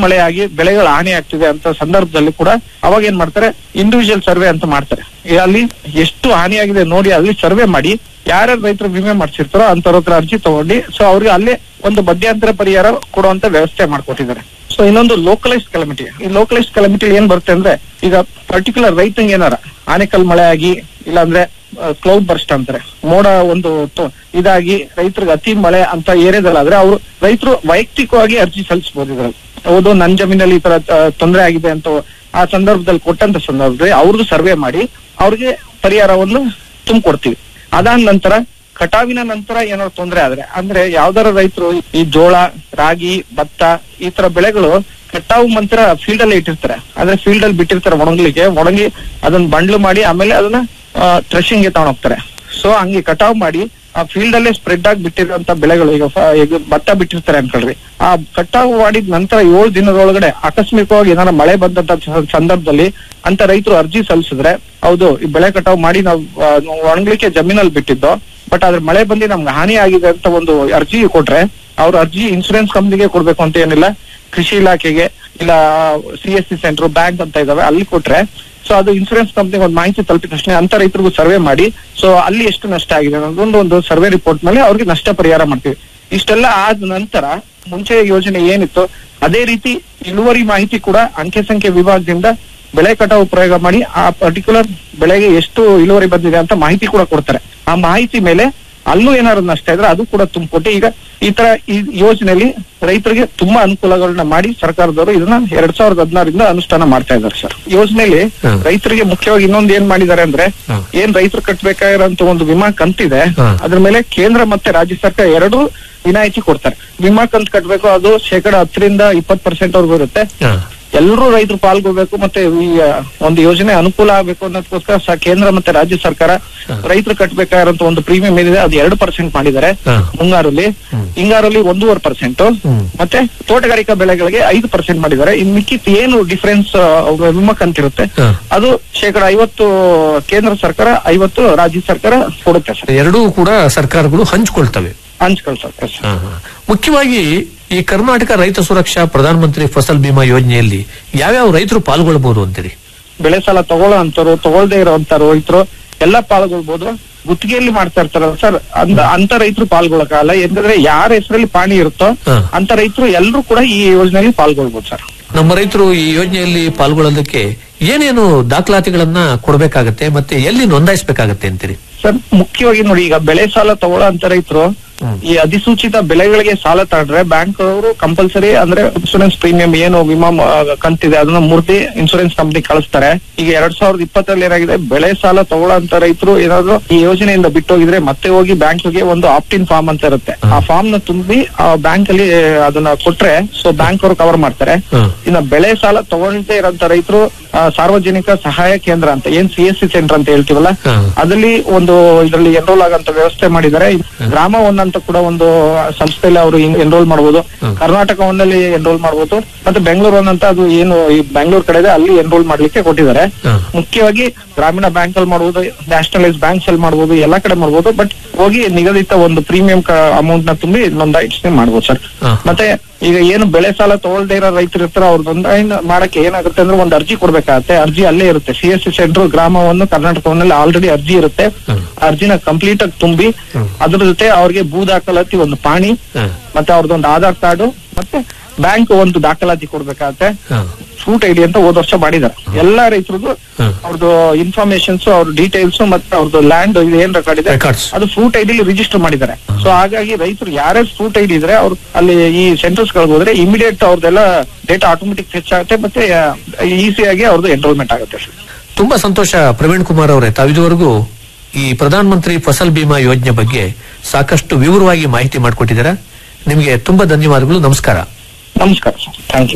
ಮಳೆಯಾಗಿ ಬೆಳೆಗಳ ಹಾನಿ ಆಗ್ತಿದೆ ಅಂತ ಸಂದರ್ಭದಲ್ಲಿ ಕೂಡ ಅವಾಗ ಏನ್ ಮಾಡ್ತಾರೆ ಇಂಡಿವಿಜುವಲ್ ಸರ್ವೆ ಅಂತ ಮಾಡ್ತಾರೆ ಈ ಅಲ್ಲಿ ಎಷ್ಟು ಹಾನಿಯಾಗಿದೆ ನೋಡಿ ಅಲ್ಲಿ ಸರ್ವೆ ಮಾಡಿ ಯಾರ್ಯಾರು ರೈತರು ವಿಮೆ ಮಾಡಿಸಿರ್ತಾರೋ ಅಂತವ್ರ ಹತ್ರ ಅರ್ಜಿ ತಗೊಂಡು ಸೊ ಅವ್ರಿಗೆ ಅಲ್ಲೇ ಒಂದು ಮಧ್ಯಂತರ ಪರಿಹಾರ ಕೊಡುವಂತ ವ್ಯವಸ್ಥೆ ಮಾಡ್ಕೊಟ್ಟಿದ್ದಾರೆ ಸೊ ಇನ್ನೊಂದು ಲೋಕಲೈಸ್ ಕಲಮಿಟಿ ಈ ಲೋಕಲೈಸ್ ಕಲಮಿಟಿ ಏನ್ ಬರುತ್ತೆ ಅಂದ್ರೆ ಈಗ ಪರ್ಟಿಕ್ಯುಲರ್ ರೈತಂಗೆ ಏನಾರ ಆನೆಕಲ್ ಮಳೆ ಆಗಿ ಇಲ್ಲಾಂದ್ರೆ ಕ್ಲೌಡ್ ಬರ್ಸ್ಟ್ ಅಂತಾರೆ ಮೋಡ ಒಂದು ತೊ- ಇದಾಗಿ ರೈತರಿಗೆ ಅತಿ ಮಳೆ ಅಂತ ಏರಿಯಾದಲ್ಲಾದ್ರೆ ಅವರು ರೈತರು ವೈಯಕ್ತಿಕವಾಗಿ ಅರ್ಜಿ ಸಲ್ಲಿಸಬಹುದು ಇದ್ರಲ್ಲಿ ಹೌದು ನನ್ ಜಮೀನಲ್ಲಿ ಈ ತರ ತೊಂದರೆ ಆಗಿದೆ ಅಂತ ಆ ಸಂದರ್ಭದಲ್ಲಿ ಕೊಟ್ಟಂತ ಸಂದರ್ಭದಲ್ಲಿ ಅವ್ರದ್ದು ಸರ್ವೆ ಮಾಡಿ ಅವ್ರಿಗೆ ಪರಿಹಾರವನ್ನು ತುಂಬಿಕೊಡ್ತೀವಿ ಅದಾದ ನಂತರ ಕಟಾವಿನ ನಂತರ ಏನಾದ್ರು ತೊಂದರೆ ಆದ್ರೆ ಅಂದ್ರೆ ಯಾವ್ದಾರ ರೈತರು ಈ ಜೋಳ ರಾಗಿ ಭತ್ತ ಈ ತರ ಬೆಳೆಗಳು ಕಟಾವು ನಂತರ ಫೀಲ್ಡ್ ಅಲ್ಲಿ ಇಟ್ಟಿರ್ತಾರೆ ಅಂದ್ರೆ ಫೀಲ್ಡ್ ಅಲ್ಲಿ ಬಿಟ್ಟಿರ್ತಾರೆ ಒಣಗ್ಲಿಕ್ಕೆ ಒಣಗಿ ಅದನ್ನ ಬಂಡ್ಲು ಮಾಡಿ ಆಮೇಲೆ ಅದನ್ನ ಥ್ರೆಶಿಂಗ್ ಗೆ ತಗೊಂಡೋಗ್ತಾರೆ ಸೊ ಹಂಗೆ ಕಟಾವ್ ಮಾಡಿ ಆ ಫೀಲ್ಡ್ ಅಲ್ಲೇ ಸ್ಪ್ರೆಡ್ ಆಗಿ ಬಿಟ್ಟಿರುವಂತ ಬೆಳೆಗಳು ಈಗ ಫ- ಈಗ ಭತ್ತ ಬಿಟ್ಟಿರ್ತಾರೆ ಅನ್ಕೊಳ್ರಿ ಆ ಕಟಾವು ಮಾಡಿದ ನಂತರ ಏಳು ದಿನದೊಳಗಡೆ ಆಕಸ್ಮಿಕವಾಗಿ ಏನಾರ ಮಳೆ ಬಂದಂತ ಸ- ಸಂದರ್ಭದಲ್ಲಿ ಅಂತ ರೈತರು ಅರ್ಜಿ ಸಲ್ಲಿಸಿದ್ರೆ ಹೌದು ಈ ಬೆಳೆ ಕಟಾವು ಮಾಡಿ ನಾವು ಆ, ಒಣಗ್ಲಿಕ್ಕೆ ಜಮೀನಲ್ಲಿ ಬಿಟ್ಟಿದ್ದು ಬಟ್ ಅದ್ರ ಮಳೆ ಬಂದು ನಮ್ಗೆ ಹಾನಿ ಆಗಿದೆ ಅಂತ ಒಂದು ಅರ್ಜಿ ಕೊಟ್ರೆ ಅವ್ರ ಅರ್ಜಿ ಇನ್ಸೂರೆನ್ಸ್ ಕಂಪ್ನಿಗೆ ಕೊಡ್ಬೇಕು ಅಂತ ಏನಿಲ್ಲ ಕೃಷಿ ಇಲಾಖೆಗೆ ಇಲ್ಲ C S C centre bank ಅಂತ ಇದಾವೆ ಅಲ್ಲಿ ಕೊಟ್ರೆ ಸೊ ಅದು ಇನ್ಸೂರೆನ್ಸ್ ಕಂಪ್ನಿಗೆ ಒಂದು ಮಾಹಿತಿ ತಲುಪಿದ ತಕ್ಷಣ ಅಂತ ರೈತರಿಗೂ ಸರ್ವೆ ಮಾಡಿ ಸೊ ಅಲ್ಲಿ ಎಷ್ಟು ನಷ್ಟ ಆಗಿದೆ ಅನ್ನೋದೊಂದು ಒಂದು ಸರ್ವೆ ರಿಪೋರ್ಟ್ ಮೇಲೆ ಅವ್ರಿಗೆ ನಷ್ಟ ಪರಿಹಾರ ಮಾಡ್ತೀವಿ ಇಷ್ಟೆಲ್ಲ ಆದ ನಂತರ ಮುಂಚೆ ಯೋಜನೆ ಏನಿತ್ತು ಅದೇ ರೀತಿ ಇಳುವರಿ ಮಾಹಿತಿ ಕೂಡ ಅಂಕೆ ಸಂಖ್ಯೆ ವಿಭಾಗದಿಂದ ಬೆಳೆ ಕಟಾವು ಪ್ರಯೋಗ ಮಾಡಿ ಆ ಪರ್ಟಿಕ್ಯುಲರ್ ಬೆಳೆಗೆ ಎಷ್ಟು ಇಳುವರಿ ಬಂದಿದೆ ಅಂತ ಮಾಹಿತಿ ಕೂಡ ಕೊಡ್ತಾರೆ ಆ ಮಾಹಿತಿ ಮೇಲೆ ಅಲ್ಲೂ ಏನಾದ್ರು ನಷ್ಟ ಇದ್ರೆ ಅದು ಕೂಡ ತುಂಬಿಕೊಟ್ಟು ಈಗ ಈ ತರ ಈ ಯೋಜನೆಯಲ್ಲಿ ರೈತರಿಗೆ ತುಂಬಾ ಅನುಕೂಲಗಳನ್ನ ಮಾಡಿ ಸರ್ಕಾರದವರು ಇದನ್ನ ಎರಡ್ ಸಾವಿರದ ಹದಿನಾರಿಂದ ಅನುಷ್ಠಾನ ಮಾಡ್ತಾ ಇದ್ದಾರೆ ಸರ್ ಯೋಜನೆಯಲ್ಲಿ ಹ್ಮ್. ರೈತರಿಗೆ ಮುಖ್ಯವಾಗಿ ಇನ್ನೊಂದು ಏನ್ ಮಾಡಿದ್ದಾರೆ ಅಂದ್ರೆ ಹ್ಮ್. ಏನ್ ರೈತರು ಕಟ್ಬೇಕಾಗಿರೋಂತ ಒಂದು ವಿಮಾ ಕಂತಿದೆ ಹ್ಮ್. ಅದ್ರ ಮೇಲೆ ಕೇಂದ್ರ ಮತ್ತೆ ರಾಜ್ಯ ಸರ್ಕಾರ ಎರಡು ವಿನಾಯಿತಿ ಕೊಡ್ತಾರೆ ವಿಮಾ ಕಂತು ಕಟ್ಬೇಕು ಅದು ಶೇಕಡ ಹತ್ತರಿಂದ ಇಪ್ಪತ್ ಪರ್ಸೆಂಟ್ ವರ್ಗು ಇರುತ್ತೆ ಹಾ. ಎಲ್ಲರೂ ರೈತರು ಪಾಲ್ಗೊಳ್ಬೇಕು ಮತ್ತೆ ಈ ಆ, ಒಂದು ಯೋಜನೆ ಅನುಕೂಲ ಆಗ್ಬೇಕು ಅನ್ನೋದಕ್ಕೋಸ್ಕರ ಸ- ಕೇಂದ್ರ ಮತ್ತೆ ರಾಜ್ಯ ಸರ್ಕಾರ ರೈತರು ಕಟ್ಟಬೇಕಾಗಿರೋಂತ ಒಂದು ಪ್ರೀಮಿಯಂ ಏನಿದೆ ಅದು ಎರಡು ಪರ್ಸೆಂಟ್ ಮಾಡಿದ್ದಾರೆ ಹಾ. ಮುಂಗಾರಲ್ಲಿ ಹ್ಮ್. ಹಿಂಗಾರಲ್ಲಿ ಒಂದೂವರೆ ಪರ್ಸೆಂಟ್ ಹ್ಮ್. ಮತ್ತೆ ತೋಟಗಾರಿಕಾ ಬೆಳೆಗಳಿಗೆ ಐದು ಪರ್ಸೆಂಟ್ ಮಾಡಿದ್ದಾರೆ ಇನ್ ಮಿಕ್ಕಿತ್ ಏನು ಡಿಫರೆನ್ಸ್ ವಿಮಾ ಕಂತಿರುತ್ತೆ ಹಾ. ಅದು ಶೇಕಡ ಐವತ್ತು ಕೇಂದ್ರ ಸರ್ಕಾರ ಐವತ್ತು ರಾಜ್ಯ ಸರ್ಕಾರ ಕೊಡುತ್ತೆ ಸರ್ ಎರಡೂ ಕೂಡ ಸರ್ಕಾರಗಳು ಹಂಚಿಕೊಳ್ತವೆ ಹಂಚ್ಕೊಳ್ತಾರೆ ಸರ್ ಹಾ, ಹಾ. ಮುಖ್ಯವಾಗಿ ಈ ಕರ್ನಾಟಕ ರೈತ ಸುರಕ್ಷಾ ಪ್ರಧಾನ ಮಂತ್ರಿ ಫಸಲ್ ಬಿಮಾ ಯೋಜನೆಯಲ್ಲಿ ಯಾವ್ಯಾವ ರೈತರು ಪಾಲ್ಗೊಳ್ಬಹುದು ಅಂತೀರಿ ಬೆಳೆ ಸಾಲ ತಗೊಳ್ಳೋ ಅಂತವ್ರು ತಗೊಳ್ದೇ ಇರೋಂತ ರೈತರು ಎಲ್ಲ ಪಾಲ್ಗೊಳ್ಬಹುದು ಗುತ್ತಿಗೆಯಲ್ಲಿ ಮಾಡ್ತಾ ಇರ್ತಾರಲ್ಲ ಸರ್ ಅಂತ ಅಂತ ರೈತರು ಪಾಲ್ಗೊಳ್ಳಕ್ಕಾಗಲ್ಲ ಯಾಕಂದ್ರೆ ಯಾರ ಹೆಸರಲ್ಲಿ ಪಾಣಿ ಇರುತ್ತೋ ಹಾ. ಅಂತ ರೈತರು ಎಲ್ಲರೂ ಕೂಡ ಈ ಯೋಜನೆಯಲ್ಲಿ ಪಾಲ್ಗೊಳ್ಬಹುದು ಸರ್ ನಮ್ಮ ರೈತರು ಈ ಯೋಜನೆಯಲ್ಲಿ ಪಾಲ್ಗೊಳ್ಳೋದಕ್ಕೆ ಏನೇನು ದಾಖಲಾತಿಗಳನ್ನ ಕೊಡಬೇಕಾಗತ್ತೆ ಮತ್ತೆ ಎಲ್ಲಿ ನೋಂದಾಯಿಸಬೇಕಾಗತ್ತೆ ಅಂತೀರಿ ಸರ್ ಮುಖ್ಯವಾಗಿ ನೋಡಿ ಈಗ ಬೆಳೆ ಸಾಲ ತಗೊಳ್ಳೋ ಅಂತ ರೈತರು ಹ್ಮ್. ಈ ಅಧಿಸೂಚಿತ ಬೆಳೆಗಳಿಗೆ ಸಾಲ ತಗೊಂಡ್ರೆ ಬ್ಯಾಂಕ್ ಅವರು ಕಂಪಲ್ಸರಿ ಅಂದ್ರೆ ಇನ್ಸೂರೆನ್ಸ್ ಪ್ರೀಮಿಯಂ ಏನು ವಿಮಾ ಮ- ಕಂತಿದೆ ಅದನ್ನ ಮುರ್ದಿ ಇನ್ಸೂರೆನ್ಸ್ ಕಂಪ್ನಿ ಕಳಿಸ್ತಾರೆ ಈಗ ಎರಡ್ ಸಾವಿರದ ಇಪ್ಪತ್ತರಲ್ಲಿ ಏನಾಗಿದೆ ಬೆಳೆ ಸಾಲ ತಗೊಳ್ಳೋ ಅಂತ ರೈತರು ಏನಾದ್ರು ಈ ಯೋಜನೆಯಿಂದ ಬಿಟ್ಟೋಗಿದ್ರೆ ಮತ್ತೆ ಹೋಗಿ ಬ್ಯಾಂಕ್ಗೆ ಒಂದು ಆಪ್ಟಿನ್ ಫಾರ್ಮ್ ಅಂತ ಇರುತ್ತೆ ಆ ಫಾರ್ಮ್ ನ ತುಂಬಿ ಆ ಬ್ಯಾಂಕ್ ಅಲ್ಲಿ ಅದನ್ನ ಕೊಟ್ರೆ ಸೊ ಬ್ಯಾಂಕ್ ಅವರು ಕವರ್ ಮಾಡ್ತಾರೆ ಹ್ಮ್. ಇನ್ನ ಬೆಳೆ ಸಾಲ ತಗೊಳ್ದೇ ಇರೋಂತ ರೈತರು ಆ, ಸಾರ್ವಜನಿಕ ಸಹಾಯ ಕೇಂದ್ರ ಅಂತ ಏನ್ ಸಿ ಎಸ್ ಸಿ ಸೆಂಟರ್ ಅಂತ ಹೇಳ್ತೀವಲ್ಲ ಹ್ಮ್. ಅದ್ರಲ್ಲಿ ಒಂದು ಇದರಲ್ಲಿ ಎನ್ರೋಲ್ ಆಗಂತ ವ್ಯವಸ್ಥೆ ಮಾಡಿದ್ದಾರೆ ಗ್ರಾಮ ಒನ್ ಅಂತ ಕೂಡ ಒಂದು ಸಂಸ್ಥೆಯಲ್ಲಿ ಅವರು ಎನ್ರೋಲ್ ಮಾಡಬಹುದು ಹ್ಮ್. ಕರ್ನಾಟಕ ಒಂದಲ್ಲಿ ಎನ್ರೋಲ್ ಮಾಡಬಹುದು ಮತ್ತೆ ಬೆಂಗಳೂರು ಒನ್ ಅಂತ ಅದು ಏನು ಈ ಬೆಂಗಳೂರು ಕಡೆ ಇದೆ ಅಲ್ಲಿ ಎನ್ರೋಲ್ ಮಾಡ್ಲಿಕ್ಕೆ ಕೊಟ್ಟಿದ್ದಾರೆ ಹ್ಮ್. ಮುಖ್ಯವಾಗಿ ಗ್ರಾಮೀಣ ಬ್ಯಾಂಕ್ ಅಲ್ಲಿ ಮಾಡಬಹುದು ನ್ಯಾಷನಲೈಸ್ ಬ್ಯಾಂಕ್ಸ್ ಅಲ್ಲಿ ಮಾಡಬಹುದು ಎಲ್ಲಾ ಕಡೆ ಮಾಡಬಹುದು ಬಟ್ ಹೋಗಿ ನಿಗದಿತ ಒಂದು ಪ್ರೀಮಿಯಂ ಅಮೌಂಟ್ ನ ತುಂಬಿ ನೋಂದಾಯಿಸಿ ಮಾಡಬಹುದು ಸರ್ ಹಾ. ಮತ್ತೆ ಈಗ ಏನು ಬೆಳೆ ಸಾಲ ತಗೊಳ್ದೇ ಇರೋ ರೈತರು ಇರ್ತಾರೋ ಅವ್ರ ನೋಂದಾಯಣಿ ಮಾಡಕ್ಕೆ ಏನಾಗುತ್ತೆ ಅಂದ್ರೆ ಒಂದು ಅರ್ಜಿ ಕೊಡ್ಬೇಕಾಗತ್ತೆ ಅರ್ಜಿ ಅಲ್ಲೇ ಇರುತ್ತೆ ಸಿ ಎಸ್ ಸಿ ಸೆಂಟರ್ ಗ್ರಾಮವನ್ನು ಕರ್ನಾಟಕವನ್ನಲ್ಲಿ ಆಲ್ರೆಡಿ ಅರ್ಜಿ ಇರುತ್ತೆ ಹ್ಮ್. ಆ ಅರ್ಜಿನ ಕಂಪ್ಲೀಟ್ ಆಗಿ ತುಂಬಿ ಹ್ಮ್. ಅದ್ರ ಜೊತೆ ಅವ್ರಿಗೆ ಭೂ ದಾಖಲಾತಿ ಒಂದು ಪಾಣಿ ಹಾ. ಮತ್ತೆ ಅವ್ರದ್ದೊಂದು ಆಧಾರ್ ಕಾರ್ಡು ಮತ್ತೆ ಬ್ಯಾಂಕ್ ಒಂದು ದಾಖಲಾತಿ ಕೊಡ್ಬೇಕಾಗತ್ತೆ ಹಾ. ಫ್ರೂಟ್ ಐಡಿ ಅಂತ ಹೋದ ವರ್ಷ ಮಾಡಿದ್ದಾರೆ ಎಲ್ಲಾ ರೈತರಿಗೂ ಹ್ಮ್. ಅವ್ರದ್ದು ಇನ್ಫಾರ್ಮೇಶನ್ಸ್ ಅವ್ರ ಡೀಟೇಲ್ಸ್ ಮತ್ತೆ ಅವ್ರದ್ದು ಲ್ಯಾಂಡ್ ಇದು ಏನ್ ರೆಕಾರ್ಡ್ ಇದೆ Records. ಅದು ಫ್ರೂಟ್ ಐಡಿಲಿ ರಿಜಿಸ್ಟರ್ ಮಾಡಿದ್ದಾರೆ ಸೊ ಹಾಗಾಗಿ ರೈತರು ಯಾರ್ಯಾರು ಫ್ರೂಟ್ ಐಡಿ ಇದ್ರೆ ಅವ್ರು ಅಲ್ಲಿ ಈ ಸೆಂಟರ್ಸ್ ಗಳಿಗೆ ಹೋದ್ರೆ ಇಮಿಡಿಯೇಟ್ ಅವ್ರದ್ದೆಲ್ಲ ಡೇಟಾ ಆಟೋಮೆಟಿಕ್ ಫೆಚ್ ಆಗುತ್ತೆ ಮತ್ತೆ ಈಸಿ ಆಗಿ ಅವ್ರದ್ದು ಎನ್ರೋಲ್ಮೆಂಟ್ ಆಗುತ್ತೆ ಸರ್ ತುಂಬಾ ಸಂತೋಷ ಪ್ರವೀಣ್ ಕುಮಾರ್ ಅವರೇ ತಾವಿದುವರೆಗೂ ಈ ಪ್ರಧಾನ ಮಂತ್ರಿ ಫಸಲ್ ಬಿಮಾ ಯೋಜನೆ ಬಗ್ಗೆ ಸಾಕಷ್ಟು ವಿವರವಾಗಿ ಮಾಹಿತಿ ಮಾಡಿಕೊಟ್ಟಿದ್ದೀರಾ ನಿಮಗೆ ತುಂಬಾ ಧನ್ಯವಾದಗಳು ನಮಸ್ಕಾರ ನಮಸ್ಕಾರ ಸರ್ ಥ್ಯಾಂಕ್ ಯು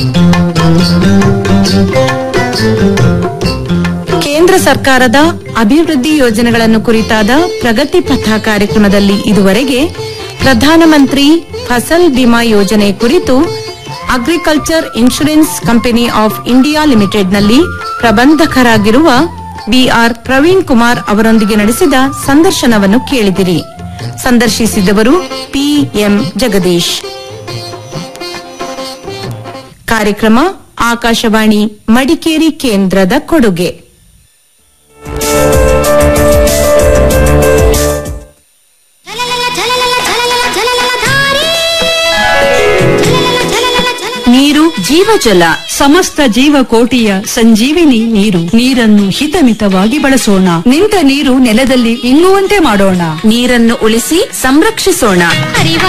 ಕೇಂದ್ರ ಸರ್ಕಾರದ ಅಭಿವೃದ್ಧಿ ಯೋಜನೆಗಳನ್ನು ಕುರಿತಾದ ಪ್ರಗತಿ ಪಥ ಕಾರ್ಯಕ್ರಮದಲ್ಲಿ ಇದುವರೆಗೆ ಪ್ರಧಾನಮಂತ್ರಿ ಫಸಲ್ ಬಿಮಾ ಯೋಜನೆ ಕುರಿತು agriculture insurance company of India ಲಿಮಿಟೆಡ್ನಲ್ಲಿ ಪ್ರಬಂಧಕರಾಗಿರುವ ಬಿಆರ್ ಪ್ರವೀಣ್ ಕುಮಾರ್ ಅವರೊಂದಿಗೆ ನಡೆಸಿದ ಸಂದರ್ಶನವನ್ನು ಕೇಳಿದಿರಿ ಸಂದರ್ಶಿಸಿದವರು ಪಿಎಂ ಜಗದೀಶ್ ಕಾರ್ಯಕ್ರಮ ಆಕಾಶವಾಣಿ ಮಡಿಕೇರಿ ಕೇಂದ್ರದ ಕೊಡುಗೆ ಝಲಲಲ ಝಲಲಲ ಝಲಲಲ ಝಲಲಲ ಧಾರೆ. ಝಲಲಲ ಝಲಲಲ ಝಲಲಲ ನೀರು ಜೀವಜಲ ಸಮಸ್ತ ಜೀವಕೋಟಿಯ ಸಂಜೀವಿನಿ ನೀರು ನೀರನ್ನು ಹಿತಮಿತವಾಗಿ ಬಳಸೋಣ ನಿಂತ ನೀರು ನೆಲದಲ್ಲಿ ಇಂಗುವಂತೆ ಮಾಡೋಣ ನೀರನ್ನು ಉಳಿಸಿ ಸಂರಕ್ಷಿಸೋಣ ಹರಿವ